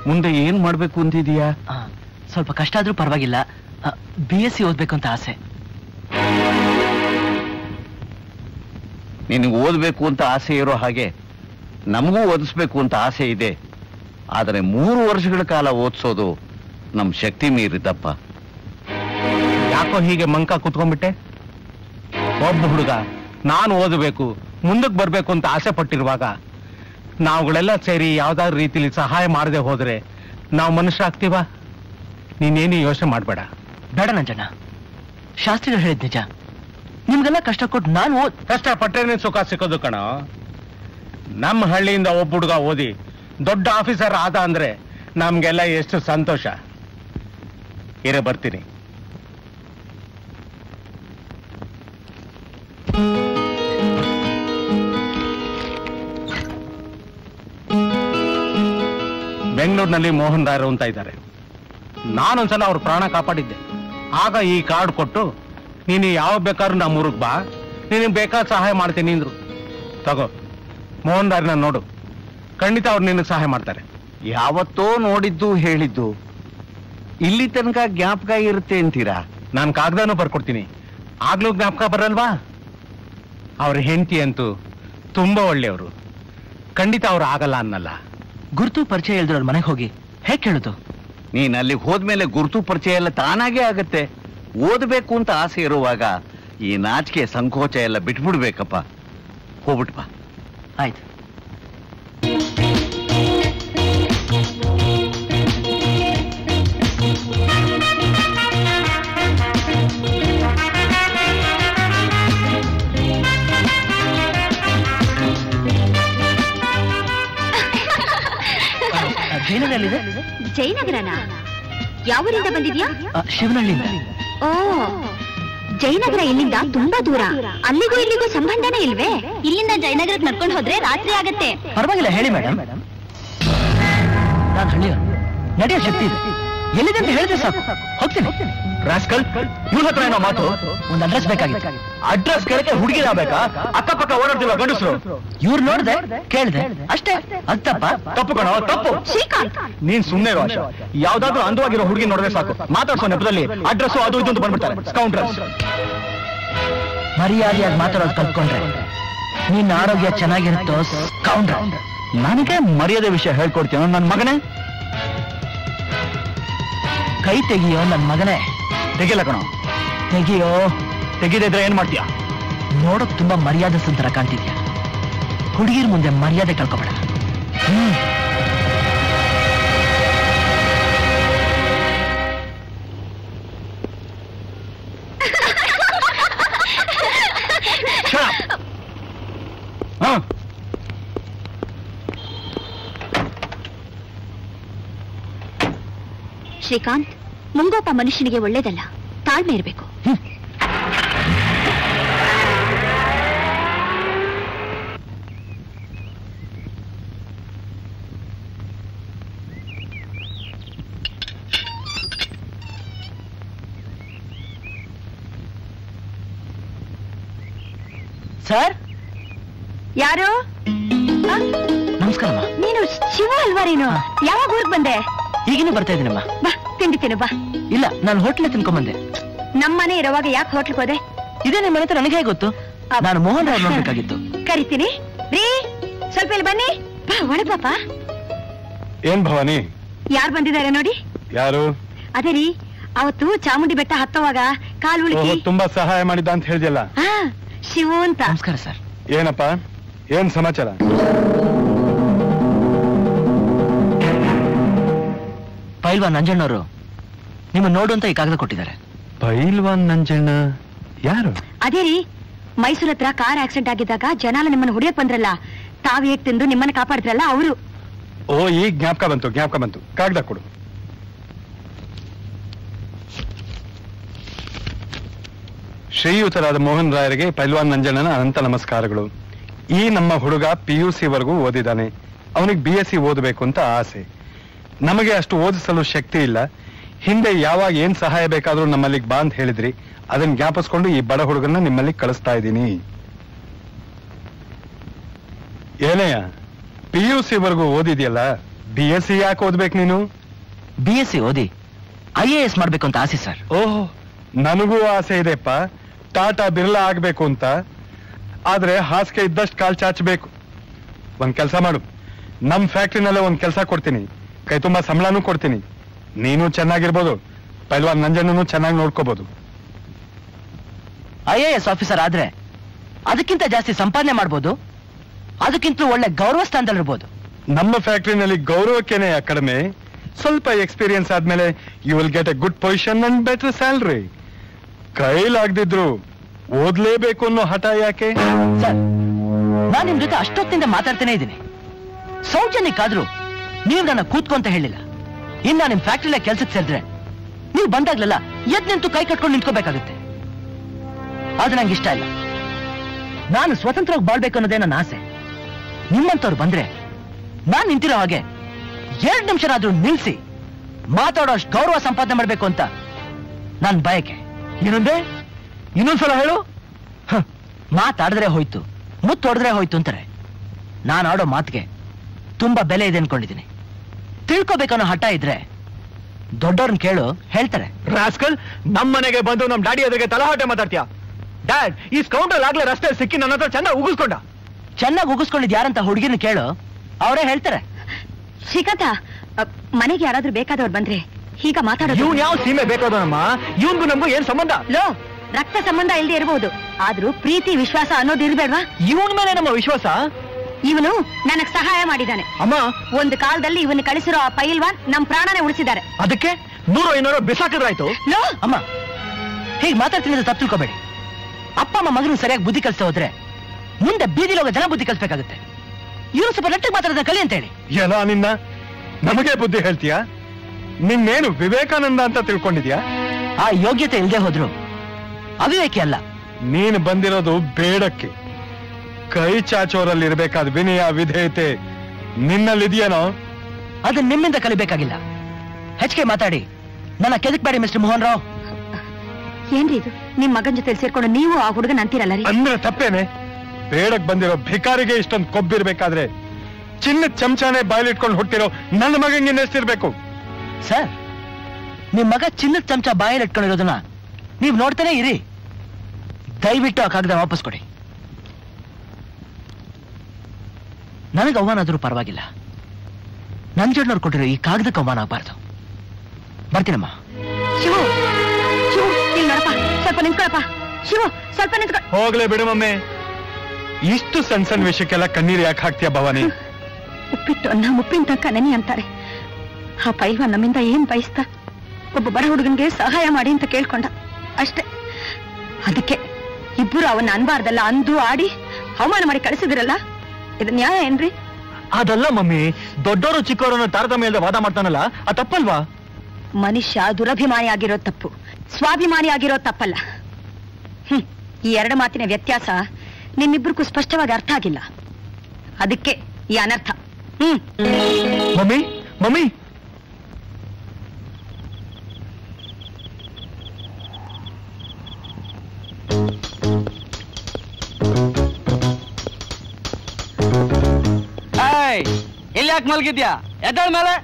ಮುಂದೆ ಏನ್ ಮಾಡ್ಬೇಕು ಅಂತಿದೀಯಾ ಆ, ಸ್ವಲ್ಪ ಕಷ್ಟ ಆದ್ರೂ ಪರವಾಗಿಲ್ಲ ಬಿ ಎಸ್ ಸಿ ಓದ್ಬೇಕು ಅಂತ ಆಸೆ ನಿನಗೆ ಓದ್ಬೇಕು ಅಂತ ಆಸೆ ಇರೋ ಹಾಗೆ ನಮಗೂ ಓದಿಸ್ಬೇಕು ಅಂತ ಆಸೆ ಇದೆ ಆದರೆ ಮೂರು ವರ್ಷಗಳ ಕಾಲ ಓದಿಸೋದು ನಮ್ ಶಕ್ತಿ ಮೀರಿದಪ್ಪ ಯಾಕೋ ಹೀಗೆ ಮಂಕ ಕುತ್ಕೊಂಡ್ಬಿಟ್ಟೆ ಒಬ್ಬ ಹುಡುಗ ನಾನು ಓದಬೇಕು ಮುಂದಕ್ಕೆ ಬರ್ಬೇಕು ಅಂತ ಆಸೆ ಪಟ್ಟಿರುವಾಗ ನಾವುಗಳೆಲ್ಲ ಸೇರಿ ಯಾವ್ದಾದ್ರು ರೀತಿಲಿ ಸಹಾಯ ಮಾಡದೆ ಹೋದ್ರೆ ನಾವು ಮನುಷ್ಯರಾಗ್ತೀವ ನೀನೇನು ಯೋಚನೆ ಮಾಡಬೇಡ ಬೇಡ ನಂಜಣ್ಣ ಶಾಸ್ತ್ರಿಗಳು ಹೇಳಿದ್ ನಿಜ ನಿಮ್ಗೆಲ್ಲ ಕಷ್ಟ ಕೊಟ್ಟು ನಾನು ಓದ್ ಕಷ್ಟ ಪಟ್ಟರೇನೆ ಸುಖ ಸಿಕ್ಕೋದು ಕಣ ನಮ್ಮ ಹಳ್ಳಿಯಿಂದ ಒಬ್ಬ ಹುಡುಗ ಓದಿ ದೊಡ್ಡ ಆಫೀಸರ್ ಆದ ಅಂದ್ರೆ ನಮ್ಗೆಲ್ಲ ಎಷ್ಟು ಸಂತೋಷ ಇರೇ ಬರ್ತೀನಿ ಬೆಂಗಳೂರಿನಲ್ಲಿ ಮೋಹನ್ ರಾಯರು ಅಂತ ಇದ್ದಾರೆ ನಾನೊಂದ್ಸಲ ಅವ್ರ ಪ್ರಾಣ ಕಾಪಾಡಿದ್ದೆ ಆಗ ಈ ಕಾರ್ಡ್ ಕೊಟ್ಟು ನೀನು ಯಾವ ಬೇಕಾದ್ರೂ ನಮ್ಮ ಊರಿಗೆ ಬಾ ನಿನಗೆ ಬೇಕಾದ ಸಹಾಯ ಮಾಡ್ತೀನಿ ಅಂದ್ರು ತಗೋ ಮೋಹನ್ ರಾಯರ್ನ ನೋಡು ಖಂಡಿತ ಅವ್ರು ನಿನಗೆ ಸಹಾಯ ಮಾಡ್ತಾರೆ ಯಾವತ್ತೋ ನೋಡಿದ್ದು ಹೇಳಿದ್ದು ಇಲ್ಲಿ ತನಕ ಜ್ಞಾಪಕ ಇರುತ್ತೆ ಅಂತೀರಾ ನಾನು ಕಾಗದನೂ ಬರ್ಕೊಡ್ತೀನಿ ಆಗ್ಲೂ ಜ್ಞಾಪಕ ಬರಲ್ವಾ ಅವ್ರ ಹೆಂಡತಿ ಅಂತೂ ತುಂಬಾ ಒಳ್ಳೆಯವರು ಖಂಡಿತ ಅವ್ರು ಆಗಲ್ಲ ಅನ್ನಲ್ಲ ಗುರುತು ಪರಿಚಯ ಇಲ್ದ್ರ ಅವ್ರ ಮನೆಗೆ ಹೋಗಿ ಹೇಗ್ ಕೇಳುದು ನೀನ್ ಅಲ್ಲಿಗೆ ಹೋದ್ಮೇಲೆ ಗುರುತು ಪರಿಚಯ ಎಲ್ಲ ತಾನಾಗೇ ಆಗತ್ತೆ ಓದಬೇಕು ಅಂತ ಆಸೆ ಇರುವಾಗ ಈ ನಾಚಿಕೆ ಸಂಕೋಚ ಎಲ್ಲ ಬಿಟ್ಬಿಡ್ಬೇಕಪ್ಪ ಹೋಗ್ಬಿಟ್ ಬಾ ಆಯ್ತು ಜೈನದಲ್ಲಿದೆ ಜಯನಗರನ ಯಾವೂರಿಂದ ಬಂದಿದ್ಯಾ ಶಿವನಹಳ್ಳಿಯಿಂದ ಓ ಜಯನಗರ ಇಲ್ಲಿಂದ ತುಂಬಾ ದೂರ ಅಲ್ಲಿಗೂ ಇಲ್ಲಿಗೂ ಸಂಬಂಧನೇ ಇಲ್ವೇ ಇಲ್ಲಿಂದ ಜಯನಗರಕ್ಕೆ ನಡ್ಕೊಂಡು ಹೋದ್ರೆ ರಾತ್ರಿ ಆಗತ್ತೆ ಪರವಾಗಿಲ್ಲ ಹೇಳಿ ಮೇಡಮ್ ನಾನು ಹಳ್ಳಿಯ ನಡೆಯೋ ಶಕ್ತಿ ಇದೆ ಎಲ್ಲಿದೆ ಅಂತ ಹೇಳಿದ್ರೆ ಸಾಕು ಹೋಗ್ತೀನಿ ರಾಸ್ಕಲ್ ಇವ್ರ ಹತ್ರ ಏನೋ ಮಾತು ಒಂದು ಅಡ್ರೆಸ್ ಬೇಕಾಗಿತ್ತು ಅಡ್ರೆಸ್ ಕೇಳಕ್ಕೆ ಹುಡುಗಿರಾಗಬೇಕಾ ಅಕ್ಕಪಕ್ಕ ಓಡಾಡ್ತಿಲ್ಲ ಗಂಡಸರು ಇವ್ರು ನೋಡ್ದೆ ಕೇಳ್ದೆ ಅಷ್ಟೇ ಅದ್ ತಪ್ಪ ತಪ್ಪು ಕಣ ತಪ್ಪು ಶ್ರೀಕಾಂತ್ ನೀನ್ ಸುಮ್ನೆ ವಾಶ ಯಾವ್ದಾದ್ರು ಅಂದವಾಗಿರೋ ಹುಡುಗಿ ನೋಡಿದ್ರೆ ಸಾಕು ಮಾತಾಡ್ಸೋ ನೆಪದಲ್ಲಿ ಅಡ್ರೆಸ್ ಅದು ಇದು ಅಂತ ಬಂದ್ಬಿಡ್ತಾರೆ ಸ್ಕೌಂಟ್ರಸ್ ಮರ್ಯಾದೆಯಾಗಿ ಮಾತಾಡೋದು ಕಲ್ತ್ಕೊಂಡ್ರೆ ನಿನ್ನ ಆರೋಗ್ಯ ಚೆನ್ನಾಗಿರುತ್ತೋ ಕೌಂಡ್ರ ನನಗೆ ಮರ್ಯಾದೆ ವಿಷಯ ಹೇಳ್ಕೊಡ್ತೀನೋ ನನ್ನ ಮಗನೇ ಕೈ ತೆಗಿಯೋ ನನ್ ಮಗನೇ ತೆಗಿಲ್ಲ ಕಣ ತೆಗಿಯೋ ತೆಗಿದಿದ್ರೆ ಏನ್ ಮಾಡ್ತೀಯ ನೋಡೋಕ್ ತುಂಬಾ ಮರ್ಯಾದೆ ತರ ಕಾಣ್ತಿದ್ಯಾ ಹುಡುಗಿರ್ ಮುಂದೆ ಮರ್ಯಾದೆ ಕಳ್ಕೊಬೇಡ ಹ್ಮ್ ಹಾ ಶ್ರೀಕಾಂತ್ ಮುಂಗೋಪ ಮನುಷ್ಯನಿಗೆ ಒಳ್ಳೇದಲ್ಲ ತಾಳ್ಮೆ ಇರಬೇಕು ಸರ್ ಯಾರು ಆ, ನಮಸ್ಕಾರಮ್ಮ ನೀನು ಶಿವ ಅಲ್ವಾ ನೀನು ಯಾವಾಗ ಊರಿಗೆ ಬಂದೆ ಈಗಿನೂ ಬರ್ತಾ ಇದೀನಮ್ಮ ಬಾ ತಿಂಡಿ ತಿನ್ನು ಬಾ ಇಲ್ಲ ನಾನು ಹೋಟ್ಲೆ ತಿನ್ಕೊಂಬಂದೆ ನಮ್ಮನೆ ಇರುವಾಗ ಯಾಕೆ ಹೋಟ್ಲಿಗೆ ಹೋದೆ ಇದೇ ನಿಮ್ಮ ಮನೆ ಹತ್ರ ನನಗೆ ಹೇಗೆ ಗೊತ್ತು ನಾನು ಮೋಹನ್ ರಾವ್ ನೋಡ್ಬೇಕಾಗಿತ್ತು ಕರಿತೀನಿ ರೀ ಸ್ವಲ್ಪ ಇಲ್ಲಿ ಬನ್ನಿ ಬಾ ಒಳಗ್ ಪಾಪ ಏನ್ ಭವಾನಿ ಯಾರು ಬಂದಿದ್ದಾರೆ ನೋಡಿ ಯಾರು ಅದೇ ರೀ ಅವತ್ತು ಚಾಮುಂಡಿ ಬೆಟ್ಟ ಹತ್ತುವಾಗ ಕಾಲು ಉಳುಕಿ ತುಂಬಾ ಸಹಾಯ ಮಾಡಿದ್ದ ಅಂತ ಹೇಳಿದ್ಯಲ್ಲ ಹಾ ಶಿವು ಅಂತ ನಮಸ್ಕಾರ ಸರ್ ಏನಪ್ಪ ಏನ್ ಸಮಾಚಾರ ಪೈಲ್ವಾ ನಂಜಣ್ಣವರು ನಿಮ್ಮ ನೋಡು ಅಂತ ಈ ಕಾಗದ ಕೊಟ್ಟಿದ್ದಾರೆ ಪೈಲ್ವಾನ್ ನಂಜಣ್ಣ ಯಾರು ಅದೇ ರೀ ಮೈಸೂರ್ ಹತ್ರ ಕಾರ್ ಆಕ್ಸಿಡೆಂಟ್ ಆಗಿದ್ದಾಗ ಜನಾಲ ನಿಮ್ಮನ್ನ ಹೊಡಿಯಕ್ ಬಂದ್ರಲ್ಲ ತಾವ್ ಹೇಗ್ ತಿಂದು ನಿಮ್ಮನ್ನ ಕಾಪಾಡಿದ್ರಲ್ಲ ಅವರು ಓ ಈಗ ಜ್ಞಾಪಕ ಬಂತು ಜ್ಞಾಪಕ ಬಂತು ಕಾಗದ ಕೊಡು ಶ್ರೀಯುತರಾದ ಮೋಹನ್ ರಾಯರಿಗೆ ಪೈಲ್ವಾನ್ ನಂಜಣ್ಣನ ಅನಂತ ನಮಸ್ಕಾರಗಳು ಈ ನಮ್ಮ ಹುಡುಗ ಪಿ ಯು ಸಿ ವರೆಗೂ ಓದಿದ್ದಾನೆ ಅವನಿಗೆ ಬಿ ಎಸ್ ಸಿ ಓದಬೇಕು ಅಂತ ಆಸೆ ನಮಗೆ ಅಷ್ಟು ಓದಿಸಲು ಶಕ್ತಿ ಇಲ್ಲ ಹಿಂದೆ ಯಾವಾಗ ಏನ್ ಸಹಾಯ ಬೇಕಾದ್ರೂ ನಮ್ಮಲ್ಲಿಗೆ ಬಾ ಅಂತ ಹೇಳಿದ್ರಿ ಅದನ್ನ ಜ್ಞಾಪಿಸ್ಕೊಂಡು ಈ ಬಡ ಹುಡುಗನ್ನ ನಿಮ್ಮಲ್ಲಿ ಕಳಿಸ್ತಾ ಇದ್ದೀನಿ ಏನೆಯ ಪಿ ಯು ಸಿ ವರೆಗೂ ಓದಿದ್ಯಲ್ಲ ಬಿ ಎಸ್ ಸಿ ಯಾಕೆ ಓದ್ಬೇಕು ನೀನು ಬಿ ಎಸ್ ಸಿ ಓದಿ ಐ ಎ ಎಸ್ ಮಾಡ್ಬೇಕು ಅಂತ ಆಸೆ ಸರ್ ಓಹ್ ನನಗೂ ಆಸೆ ಇದೆಪ್ಪ ಟಾಟಾ ಬಿರ್ಲಾ ಆಗ್ಬೇಕು ಅಂತ ಆದ್ರೆ ಹಾಸಿಗೆ ಇದ್ದಷ್ಟು ಕಾಲ್ ಚಾಚಬೇಕು ಒಂದ್ ಕೆಲಸ ಮಾಡು ನಮ್ ಫ್ಯಾಕ್ಟ್ರಿನಲ್ಲೇ ಒಂದ್ ಕೆಲಸ ಕೊಡ್ತೀನಿ ಕೈ ತುಂಬಾ ಸಂಬಳನೂ ಕೊಡ್ತೀನಿ ನೀನು ಚೆನ್ನಾಗಿರ್ಬೋದು ಪೈಲ್ವಾನ್ ನಂಜಣ್ಣನು ಚೆನ್ನಾಗಿ ನೋಡ್ಕೋಬಹುದು ಐ ಎ ಎಸ್ ಆಫೀಸರ್ ಆದ್ರೆ ಅದಕ್ಕಿಂತ ಜಾಸ್ತಿ ಸಂಪಾದನೆ ಮಾಡ್ಬೋದು ಅದಕ್ಕಿಂತ ಒಳ್ಳೆ ಗೌರವ ಸ್ಥಾನದಲ್ಲಿರ್ಬೋದು ನಮ್ಮ ಫ್ಯಾಕ್ಟ್ರಿನಲ್ಲಿ ಗೌರವಕ್ಕೇನೆ ಕಡಿಮೆ ಸ್ವಲ್ಪ ಎಕ್ಸ್ಪೀರಿಯನ್ಸ್ ಆದ್ಮೇಲೆ you will get a good position and better salary ಕೈಲಾಗ್ದಿದ್ರು ಓದ್ಲೇಬೇಕು ಅನ್ನೋ ಹಠ ಯಾಕೆ ಸರ್ ನಾನ್ ನಿಮ್ ಜೊತೆ ಅಷ್ಟೊತ್ತಿಂದ ಮಾತಾಡ್ತಾನೆ ಇದ್ದೀನಿ ಸೌಜನ್ಯಕ್ಕಾದ್ರೂ ನೀವು ನನ್ನ ಕೂತ್ಕೊಂತ ಹೇಳಿಲ್ಲ ಇನ್ನ ನಿಮ್ ಫ್ಯಾಕ್ಟ್ರಿಲೇ ಕೆಲ್ಸಕ್ಕೆ ಸೇರಿದ್ರೆ ನೀವು ಬಂದಾಗ್ಲೆಲ್ಲ ಎದ್ ನಿಂತು ಕೈ ಕಟ್ಕೊಂಡು ನಿಂತ್ಕೋಬೇಕಾಗುತ್ತೆ ಅದು ನಂಗೆ ಇಷ್ಟ ಇಲ್ಲ ನಾನು ಸ್ವತಂತ್ರವಾಗಿ ಬಾಳ್ಬೇಕು ಅನ್ನೋದೇ ನನ್ನ ಆಸೆ ನಿಮ್ಮಂತವ್ರು ಬಂದ್ರೆ ನಾನ್ ನಿಂತಿರೋ ಹಾಗೆ ಎರಡ್ ನಿಮಿಷನಾದ್ರೂ ನಿಲ್ಸಿ ಮಾತಾಡೋ ಅಷ್ಟು ಗೌರವ ಸಂಪಾದನೆ ಮಾಡ್ಬೇಕು ಅಂತ ನನ್ ಬಯಕೆ ಏನಂದ್ರೆ ಇನ್ನೊಂದ್ಸಲ ಹೇಳು ಹ, ಮಾತಾಡಿದ್ರೆ ಹೋಯ್ತು ಮುತ್ತು ಹೊಡೆದ್ರೆ ಹೋಯ್ತು ಅಂತಾರೆ ನಾನು ಆಡೋ ಮಾತಿಗೆ ತುಂಬಾ ಬೆಲೆ ಇದೆ ಅನ್ಕೊಂಡಿದ್ದೀನಿ ತಿಳ್ಕೊಬೇಕನ್ನೋ ಹಠ ಇದ್ರೆ ದೊಡ್ಡವ್ರನ್ನ ಕೇಳು ಹೇಳ್ತಾರೆ ರಾಸ್ಕಲ್ ನಮ್ ಮನೆಗೆ ಬಂದು ನಮ್ ಡ್ಯಾಡಿ ಎದುರಿಗೆ ತಲಹಾಟೆ ಮಾತಾಡ್ತೀಯ ಡ್ಯಾಡ್ ಈ ಸ್ಕೌಂಟರ್ ಆಗ್ಲೇ ರಸ್ತೆ ಸಿಕ್ಕಿ ನನ್ನ ಹತ್ರ ಚೆನ್ನಾಗಿ ಉಗಿಸ್ಕೊಂಡ ಚೆನ್ನಾಗಿ ಉಗಿಸ್ಕೊಂಡಿದ್ ಯಾರಂತ ಹುಡುಗಿನ ಕೇಳು ಅವರೇ ಹೇಳ್ತಾರೆ ಶ್ರೀಕಾಂತ ಅ, ಮನೆಗೆ ಯಾರಾದ್ರೂ ಬೇಕಾದವ್ರು ಬಂದ್ರೆ ಹೀಗ ಮಾತಾಡೋದು ಇವ್ನ್ ಯಾವ ಸೀಮೆ ಬೇಕಾದನಮ್ಮ ಇವ್ನ್ಗೂ ನಮಗೂ ಏನ್ ಸಂಬಂಧ ಲೋ ರಕ್ತ ಸಂಬಂಧ ಇಲ್ಲದೆ ಇರಬಹುದು ಆದ್ರೂ ಪ್ರೀತಿ ವಿಶ್ವಾಸ ಅನ್ನೋದು ಇರ್ಬೇಡ್ವಾ ಇವನ್ ಮೇಲೆ ನಮ್ಮ ವಿಶ್ವಾಸ ಇವನು ನನಗ್ ಸಹಾಯ ಮಾಡಿದ್ದಾನೆ ಅಮ್ಮ ಒಂದು ಕಾಲದಲ್ಲಿ ಇವನು ಕಳಿಸಿರೋ ಆ ಪೈಲ್ವಾನ್ ನಮ್ ಪ್ರಾಣನೇ ಉಳಿಸಿದ್ದಾರೆ ಅದಕ್ಕೆ ನೂರು ಐನೂರು ಬಿಸಾಕಿದ್ರಾಯ್ತು ಲೋ ಅಮ್ಮ ಹೀಗೆ ಮಾತಾಡ್ತೀನಿ ಅಂತ ತಪ್ಪು ತಿಳ್ಕೊಬೇಡಿ ಅಪ್ಪ ಅಮ್ಮ ಮಗನು ಸರಿಯಾಗಿ ಬುದ್ಧಿ ಕಲಿಸ್ತಾ ಹೋದ್ರೆ ಮುಂದೆ ಬೀದಿಲಿ ಹೋಗೋ ಜನ ಬುದ್ಧಿ ಕಲಿಸ್ಬೇಕಾಗುತ್ತೆ ಇವರು ಸ್ವಲ್ಪ ನೆಟ್ಟಿಗೆ ಮಾತಾಡೋದನ್ನ ಕಲಿ ಅಂತ ಹೇಳಿ ಎಲ್ಲ ನಿನ್ನ ನಮಗೆ ಬುದ್ಧಿ ಹೇಳ್ತೀಯಾ ನಿನ್ನೇನು ವಿವೇಕಾನಂದ ಅಂತ ತಿಳ್ಕೊಂಡಿದ್ಯಾ ಆ ಯೋಗ್ಯತೆ ಇಲ್ಲದೆ ಹೋದ್ರು ಅವಿವೇಕಿ ಅಲ್ಲ ನೀನು ಬಂದಿರೋದು ಬೇಡಕ್ಕೆ ಕೈ ಚಾಚೋರಲ್ಲಿ ಇರ್ಬೇಕಾದ ವಿನಯ ವಿಧೇಯತೆ ನಿನ್ನಲ್ಲಿದೆಯೇನೋ ಅದನ್ನ ನಿಮ್ಮಿಂದ ಕಲಿಬೇಕಾಗಿಲ್ಲ ಹೆಚ್ಚಿಗೆ ಮಾತಾಡಿ ನನ್ನ ಕೆದಕ್ಬೇಡಿ ಮಿಸ್ಟರ್ ಮೋಹನ್ ರಾವ್ ಏನ್ರಿ ಇದು ನಿಮ್ ಮಗನ್ ಜೊತೆ ಸೇರ್ಕೊಂಡು ನೀವು ಆ ಹುಡುಗನ ಅಂತೀರಲ್ಲ ರೀ ಅಂದ್ರೆ ತಪ್ಪೇನೆ ಬೇಡಕ್ ಬಂದಿರೋ ಭಿಕಾರಿಗೆ ಇಷ್ಟೊಂದು ಕೊಬ್ಬಿರ್ಬೇಕಾದ್ರೆ ಚಿನ್ನ ಚಮಚಾನೆ ಬಾಯ್ಲಿಟ್ಕೊಂಡು ಹುಟ್ಟಿರೋ ನನ್ನ ಮಗಂಗೆ ಇನ್ನೆಷ್ಟಿರ್ಬೇಕು ಸರ್ ನಿಮ್ ಮಗ ಚಿನ್ನದ ಚಮಚ ಬಾಯಲ್ಲಿ ಇಟ್ಕೊಂಡಿರೋದನ್ನ ನೀವ್ ನೋಡ್ತಾನೆ ಇರಿ ದಯವಿಟ್ಟು ಆ ಕಾಗದ ವಾಪಸ್ ಕೊಡಿ ನನಗೆ ಅವಮಾನ ಆದ್ರೂ ಪರವಾಗಿಲ್ಲ ನಂಜಣ್ಣವ್ರು ಕೊಟ್ಟಿರೋ ಈ ಕಾಗದಕ್ಕೆ ಅವಮಾನ ಆಗಬಾರ್ದು ಬರ್ತೀನಮ್ಮ ಶಿವು ಶಿವು ಇಲ್ಲಿ ನೋಡಪ್ಪ ಸ್ವಲ್ಪ ನಿಂತ್ಕೊಳಪ್ಪ ಶಿವು ಸ್ವಲ್ಪ ನಿಂತ್ಕೊ ಹೋಗ್ಲೇ ಬಿಡು ಮಮ್ಮಿ ಇಷ್ಟು ಸಣ್ಣ ಸಣ್ಣ ವಿಷಯಕ್ಕೆಲ್ಲ ಕಣ್ಣೀರು ಯಾಕೆ ಹಾಕ್ತೀಯ ಭವಾನಿ ಉಪ್ಪಿಟ್ಟು ಅನ್ನ ಮುಪ್ಪಿನ ತನಕ ನೆನೆ ಅಂತಾರೆ ಆ ಪೈಲ್ವಾನ್ ನಮ್ಮಿಂದ ಏನ್ ಬಯಸ್ತ ಒಬ್ಬ ಬಡ ಹುಡುಗನ್ಗೆ ಸಹಾಯ ಮಾಡಿ ಅಂತ ಕೇಳ್ಕೊಂಡ ಅಷ್ಟೇ ಅದಕ್ಕೆ ಇಬ್ಬರು ಅವನ್ನ ಅನ್ಬಾರ್ದಲ್ಲ ಅಂದು ಆಡಿ ಅವಮಾನ ಮಾಡಿ ಕಳಿಸಿದಿರಲ್ಲ ಇದು ನ್ಯಾಯ ಏನ್ರಿ ಅದಲ್ಲ ಮಮ್ಮಿ ದೊಡ್ಡವರು ಚಿಕ್ಕವರನ್ನ ತಾರತಮ್ಯ ಇಲ್ಲದೆ ವಾದ ಮಾಡ್ತಾನಲ್ಲ ಆ ತಪ್ಪಲ್ವಾ ಮನುಷ್ಯ ದುರಭಿಮಾನಿ ಆಗಿರೋ ತಪ್ಪು ಸ್ವಾಭಿಮಾನಿ ಆಗಿರೋ ತಪ್ಪಲ್ಲ ಹ್ಮ್ ಈ ಎರಡು ಮಾತಿನ ವ್ಯತ್ಯಾಸ ನಿಮ್ಮಿಬ್ಬರಿಗೂ ಸ್ಪಷ್ಟವಾಗಿ ಅರ್ಥ ಆಗಿಲ್ಲ ಅದಕ್ಕೆ ಈ ಅನರ್ಥ ಹ್ಮ್ ಮಮ್ಮಿ ಮಮ್ಮಿ ಇಲ್ಲಿ ಯಾಕೆ ಮಲಗಿದ್ಯಾ ಎದ್ದಾಳ ಮೇಲೆ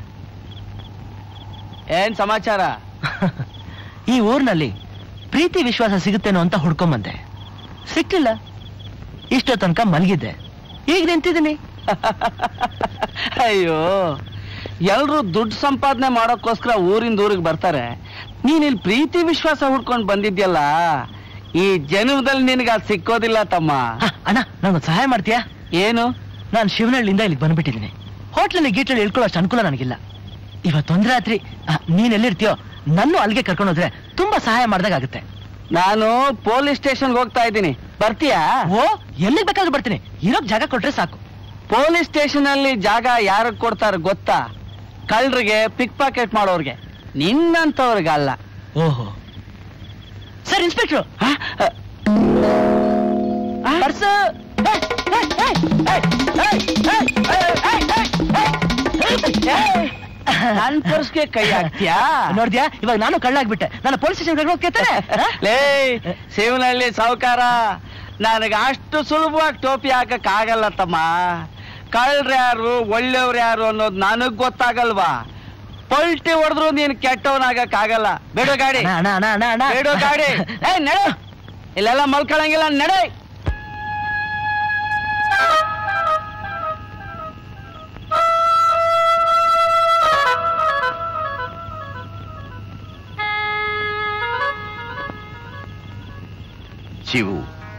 ಏನ್ ಸಮಾಚಾರ ಈ ಊರಿನಲ್ಲಿ ಪ್ರೀತಿ ವಿಶ್ವಾಸ ಸಿಗುತ್ತೇನೋ ಅಂತ ಹುಡ್ಕೊಂಬಂದೆ ಸಿಕ್ಕಿಲ್ಲ ಇಷ್ಟೋ ತನಕ ಮಲಗಿದ್ದೆ ಈಗ ನಿಂತಿದ್ದೀನಿ ಅಯ್ಯೋ ಎಲ್ರು ದುಡ್ಡು ಸಂಪಾದನೆ ಮಾಡೋಕ್ಕೋಸ್ಕರ ಊರಿಂದ ಊರಿಗೆ ಬರ್ತಾರೆ ನೀನ್ ಇಲ್ಲಿ ಪ್ರೀತಿ ವಿಶ್ವಾಸ ಹುಡ್ಕೊಂಡು ಬಂದಿದ್ಯಲ್ಲ ಈ ಜನ್ಮದಲ್ಲಿ ನಿನಗೆ ಅದು ಸಿಕ್ಕೋದಿಲ್ಲ ತಮ್ಮ ಹ, ಅಣ್ಣ ನನಗೊಂದು ಸಹಾಯ ಮಾಡ್ತೀಯಾ ಏನು ನಾನು ಶಿವನಹಳ್ಳಿಯಿಂದ ಇಲ್ಲಿಗೆ ಬಂದ್ಬಿಟ್ಟಿದ್ದೀನಿ ಹೋಟ್ಲಲ್ಲಿ ಗೀಟ್ಲಲ್ಲಿ ಇಳ್ಕೊಳ್ಳೋ ಅಷ್ಟು ಅನುಕೂಲ ನನಗಿಲ್ಲ ಇವತ್ತೊಂದ್ ರಾತ್ರಿ ಆ, ನೀನ್ ಎಲ್ಲಿರ್ತೀಯೋ ನನ್ನ ಅಲ್ಲಿಗೆ ಕರ್ಕೊಂಡು ಹೋದ್ರೆ ತುಂಬಾ ಸಹಾಯ ಮಾಡ್ದಾಗುತ್ತೆ ನಾನು ಪೊಲೀಸ್ ಸ್ಟೇಷನ್ಗೆ ಹೋಗ್ತಾ ಇದ್ದೀನಿ ಬರ್ತೀಯಾ ಓ ಎಲ್ಲಿಗೆ ಬೇಕಾದ್ರೂ ಬರ್ತೀನಿ ಇರೋಕ್ ಜಾಗ ಕೊಟ್ರೆ ಸಾಕು ಪೊಲೀಸ್ ಸ್ಟೇಷನ್ ಅಲ್ಲಿ ಜಾಗ ಯಾರಿಗೆ ಕೊಡ್ತಾರೆ ಗೊತ್ತಾ ಕಳ್ಳರಿಗೆ ಪಿಕ್ ಪಾಕೆಟ್ ಮಾಡೋರ್ಗೆ ನಿನ್ನಂತವ್ರಿಗಲ್ಲ ಓಹೋ ಸರ್ ಇನ್ಸ್ಪೆಕ್ಟ್ರು ಪರ್ಸ್ ನನ್ ಪರ್ಸ್ಗೆ ಕೈ ಹಾಕ್ತೀಯಾ ನೋಡ್ದ್ಯಾ ಇವಾಗ ನಾನು ಕಳ್ಳಾಗ್ಬಿಟ್ಟೆ ನಾನು ಪೊಲೀಸ್ ಸ್ಟೇಷನ್ ಹೋಗ್ತೇನೆ ಲೇ ಶಿವನಹಳ್ಳಿ ಸಾವುಕಾರ ನನಗೆ ಅಷ್ಟು ಸುಲಭವಾಗಿ ಟೋಪಿ ಹಾಕಕ್ ಆಗಲ್ಲ ತಮ್ಮ ಕಳ್ರು ಯಾರು ಒಳ್ಳೆಯವ್ರು ಯಾರು ಅನ್ನೋದು ನನಗ್ ಗೊತ್ತಾಗಲ್ವಾ ಪಲ್ಟಿ ಹೊಡೆದ್ರು ನೀನ್ ಕೆಟ್ಟವನಾಗಕ್ ಆಗಲ್ಲ ಬೇಡ ಗಾಡಿ ಅಣ್ಣ, ಅಣ್ಣ, ಅಣ್ಣ, ಅಣ್ಣ, ಅಣ್ಣ. ಬೇಡ ಗಾಡಿ ಏ ನಡೆ ಇಲ್ಲೆಲ್ಲ ಮಲ್ಕೊಳಂಗಿಲ್ಲ ನಡೆ ಶಿವು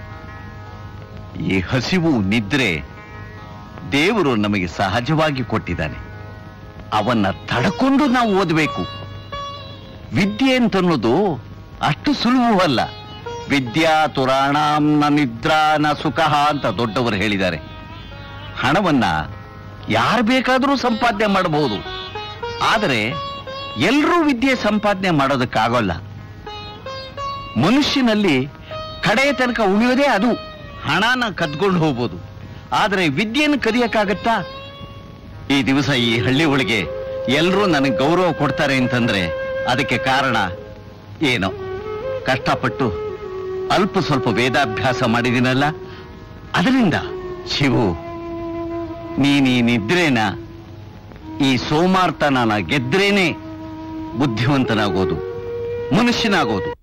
ಈ ಹಸಿವು ನಿದ್ರೆ ದೇವರು ನಮಗೆ ಸಹಜವಾಗಿ ಕೊಟ್ಟಿದ್ದಾನೆ ಅವನ್ನ ತಡ್ಕೊಂಡು ನಾವು ಓದಬೇಕು ವಿದ್ಯೆ ಅಂತನ್ನೋದು ಅಷ್ಟು ಸುಲಭವಲ್ಲ ವಿದ್ಯಾ ತುರಾಣಾಂ ನ ನಿದ್ರಾ ನ ಸುಖ ಅಂತ ದೊಡ್ಡವರು ಹೇಳಿದ್ದಾರೆ ಹಣವನ್ನ ಯಾರು ಬೇಕಾದರೂ ಸಂಪಾದನೆ ಮಾಡಬಹುದು ಆದರೆ ಎಲ್ಲರೂ ವಿದ್ಯೆ ಸಂಪಾದನೆ ಮಾಡೋದಕ್ಕಾಗೋಲ್ಲ ಮನುಷ್ಯನಲ್ಲಿ ಕಡೆಯ ತನಕ ಉಳಿಯೋದೇ ಅದು ಹಣನ ಕದ್ಕೊಂಡು ಹೋಗ್ಬೋದು ಆದರೆ ವಿದ್ಯೆಯನ್ನು ಕದಿಯಕ್ಕಾಗತ್ತಾ ಈ ದಿವಸ ಈ ಹಳ್ಳಿ ಒಳಗೆ ಎಲ್ಲರೂ ನನಗೆ ಗೌರವ ಕೊಡ್ತಾರೆ ಅಂತಂದ್ರೆ ಅದಕ್ಕೆ ಕಾರಣ ಏನೋ ಕಷ್ಟಪಟ್ಟು ಅಲ್ಪ ಸ್ವಲ್ಪ ವೇದಾಭ್ಯಾಸ ಮಾಡಿದಿನಲ್ಲ ಅದರಿಂದ ಶಿವು ನೀನ್ ಈ ನಿದ್ರೇನ ಈ ಸೋಮಾರ್ತನ ಗೆದ್ರೇನೆ ಬುದ್ಧಿವಂತನಾಗೋದು ಮನುಷ್ಯನಾಗೋದು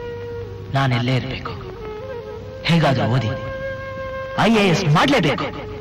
ನಾನೆಲ್ಲೇ ಇರಬೇಕು ಹೇಗಾದ್ರೂ ಓದಿ ಐ ಎ ಎಸ್ ಮಾಡ್ಲೇಬೇಕು